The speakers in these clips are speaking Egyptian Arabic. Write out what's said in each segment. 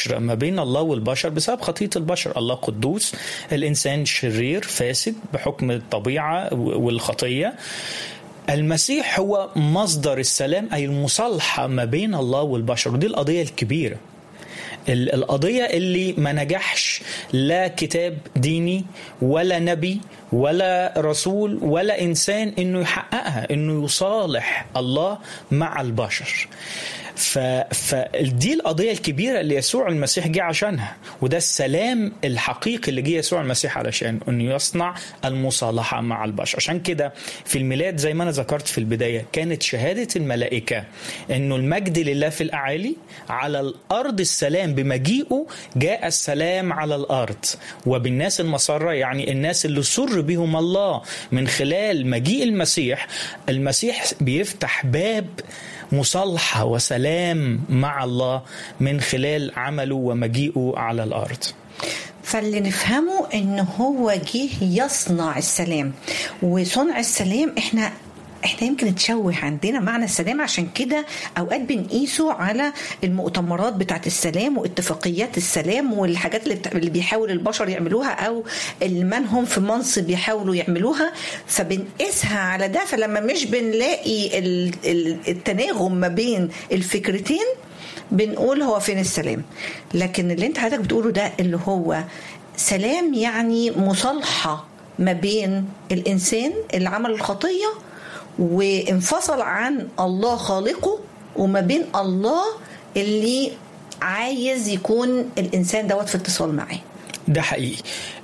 ما بين الله والبشر بسبب خطية البشر الله قدوس الإنسان شرير فاسد بحكم الطبيعة والخطية المسيح هو مصدر السلام أي المصالحة ما بين الله والبشر ودي القضية الكبيرة القضية اللي ما نجحش لا كتاب ديني ولا نبي ولا رسول ولا إنسان إنه يحققها إنه يصالح الله مع البشر ف... فدي القضية الكبيرة اللي يسوع المسيح جه عشانها وده السلام الحقيقي اللي جه يسوع المسيح علشان انه يصنع المصالحة مع البشر عشان كده في الميلاد زي ما انا ذكرت في البداية كانت شهادة الملائكة انه المجد لله في الاعالي على الارض السلام بمجيئه جاء السلام على الارض وبالناس المسرة يعني الناس اللي سر بهم الله من خلال مجيء المسيح المسيح بيفتح باب مصالحه وسلام مع الله من خلال عمله ومجيئه على الارض فاللي نفهمه ان هو جه يصنع السلام وصنع السلام احنا احنا يمكن تشوه عندنا معنى السلام عشان كده اوقات بنقيسه على المؤتمرات بتاعت السلام واتفاقيات السلام والحاجات اللي, اللي بيحاول البشر يعملوها او من هم في منصب يحاولوا يعملوها فبنقيسها على ده فلما مش بنلاقي التناغم ما بين الفكرتين بنقول هو فين السلام لكن اللي انت حضرتك بتقوله ده اللي هو سلام يعني مصالحه ما بين الانسان اللي عمل الخطيه وانفصل عن الله خالقه وما بين الله اللي عايز يكون الانسان دوت في اتصال معاه ده حقيقي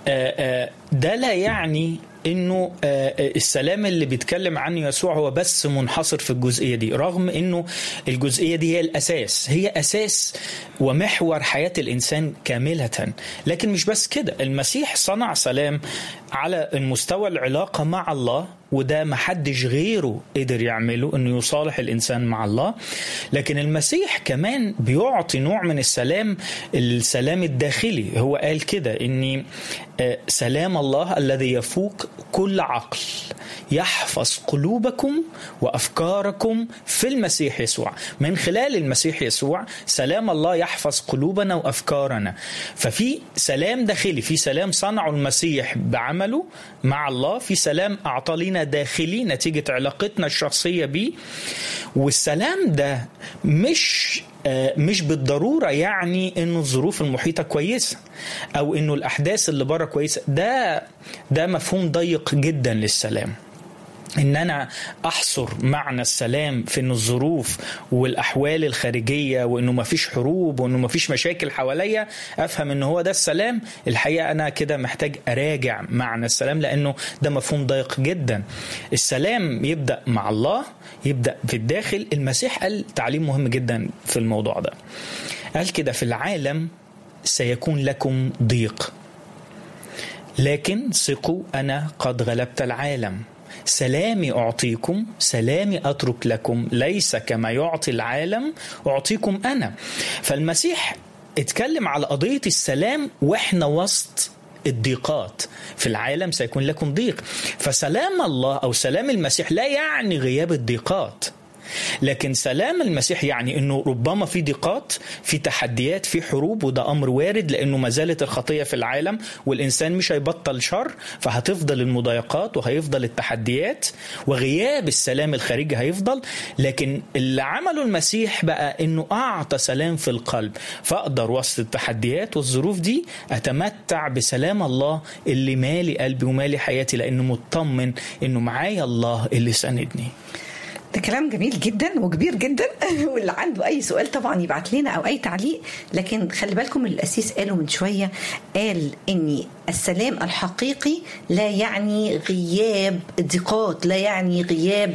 ده لا يعني انه السلام اللي بيتكلم عنه يسوع هو بس منحصر في الجزئيه دي رغم انه الجزئيه دي هي الاساس هي اساس ومحور حياه الانسان كامله لكن مش بس كده المسيح صنع سلام على المستوى العلاقه مع الله وده ما حدش غيره قدر يعمله انه يصالح الانسان مع الله لكن المسيح كمان بيعطي نوع من السلام السلام الداخلي هو قال كده اني سلام الله الذي يفوق كل عقل يحفظ قلوبكم وافكاركم في المسيح يسوع من خلال المسيح يسوع سلام الله يحفظ قلوبنا وافكارنا ففي سلام داخلي في سلام صنعه المسيح بعمله مع الله في سلام اعطى لنا داخلي نتيجه علاقتنا الشخصيه بيه والسلام ده مش مش بالضروره يعني انه الظروف المحيطه كويسه او انه الاحداث اللي بره كويسه ده ده مفهوم ضيق جدا للسلام ان انا احصر معنى السلام في ان الظروف والاحوال الخارجيه وانه ما فيش حروب وانه ما فيش مشاكل حواليا افهم ان هو ده السلام الحقيقه انا كده محتاج اراجع معنى السلام لانه ده مفهوم ضيق جدا السلام يبدا مع الله يبدا في الداخل المسيح قال تعليم مهم جدا في الموضوع ده قال كده في العالم سيكون لكم ضيق لكن ثقوا انا قد غلبت العالم سلامي أعطيكم سلامي أترك لكم ليس كما يعطي العالم أعطيكم أنا فالمسيح اتكلم على قضية السلام وإحنا وسط الضيقات في العالم سيكون لكم ضيق فسلام الله أو سلام المسيح لا يعني غياب الضيقات لكن سلام المسيح يعني انه ربما في ضيقات في تحديات في حروب وده امر وارد لانه ما زالت الخطيه في العالم والانسان مش هيبطل شر فهتفضل المضايقات وهيفضل التحديات وغياب السلام الخارجي هيفضل لكن اللي عمله المسيح بقى انه اعطى سلام في القلب فاقدر وسط التحديات والظروف دي اتمتع بسلام الله اللي مالي قلبي ومالي حياتي لانه مطمن انه معايا الله اللي ساندني ده كلام جميل جدا وكبير جدا واللي عنده اي سؤال طبعا يبعت لنا او اي تعليق لكن خلي بالكم الاسيس قاله من شويه قال ان السلام الحقيقي لا يعني غياب الضيقات لا يعني غياب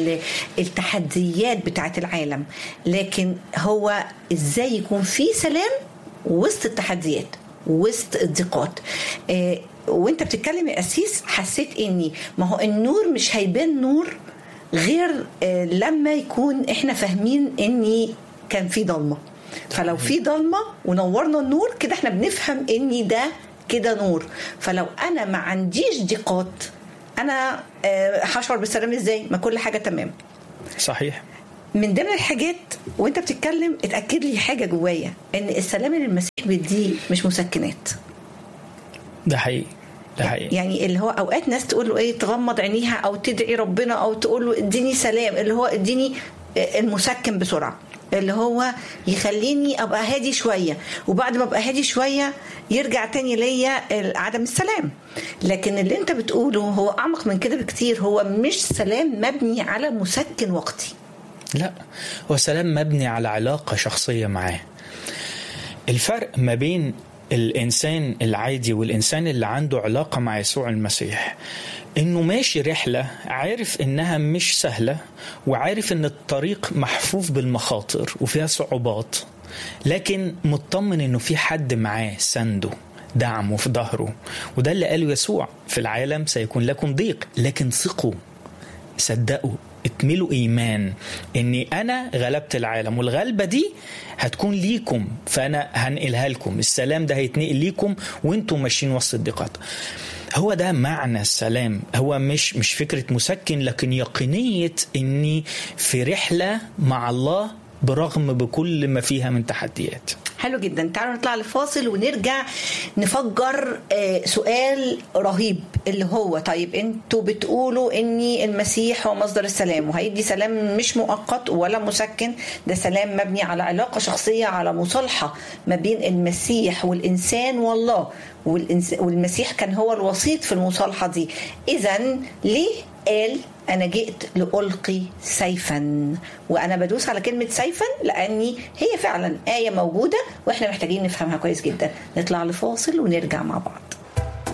التحديات بتاعت العالم لكن هو ازاي يكون في سلام وسط التحديات وسط الضيقات آه وانت بتتكلم يا اسيس حسيت اني ما هو النور مش هيبان نور غير لما يكون احنا فاهمين ان كان في ضلمه فلو في ضلمه ونورنا النور كده احنا بنفهم ان ده كده نور فلو انا ما عنديش ضيقات انا هشعر بالسلام ازاي ما كل حاجه تمام صحيح من ضمن الحاجات وانت بتتكلم اتاكد لي حاجه جوايا ان السلام اللي المسيح بيديه مش مسكنات ده حقيقي ده حقيقي يعني اللي هو اوقات ناس تقول له ايه تغمض عينيها او تدعي ربنا او تقول له اديني سلام اللي هو اديني المسكن بسرعه اللي هو يخليني ابقى هادي شويه وبعد ما ابقى هادي شويه يرجع تاني ليا عدم السلام لكن اللي انت بتقوله هو اعمق من كده بكتير هو مش سلام مبني على مسكن وقتي لا هو سلام مبني على علاقه شخصيه معاه الفرق ما بين الانسان العادي والانسان اللي عنده علاقه مع يسوع المسيح انه ماشي رحله عارف انها مش سهله وعارف ان الطريق محفوف بالمخاطر وفيها صعوبات لكن مطمن انه في حد معاه سنده دعمه في ظهره وده اللي قاله يسوع في العالم سيكون لكم ضيق لكن ثقوا صدقوا اتملوا ايمان اني انا غلبت العالم والغلبه دي هتكون ليكم فانا هنقلها لكم السلام ده هيتنقل ليكم وانتم ماشيين وسط الضيقات هو ده معنى السلام هو مش مش فكره مسكن لكن يقينيه اني في رحله مع الله برغم بكل ما فيها من تحديات حلو جدا تعالوا نطلع لفاصل ونرجع نفجر سؤال رهيب اللي هو طيب انتوا بتقولوا اني المسيح هو مصدر السلام وهيدي سلام مش مؤقت ولا مسكن ده سلام مبني على علاقه شخصيه على مصالحه ما بين المسيح والانسان والله والمسيح كان هو الوسيط في المصالحه دي اذا ليه قال انا جئت لالقي سيفا وانا بدوس على كلمه سيفا لاني هي فعلا ايه موجوده واحنا محتاجين نفهمها كويس جدا نطلع لفاصل ونرجع مع بعض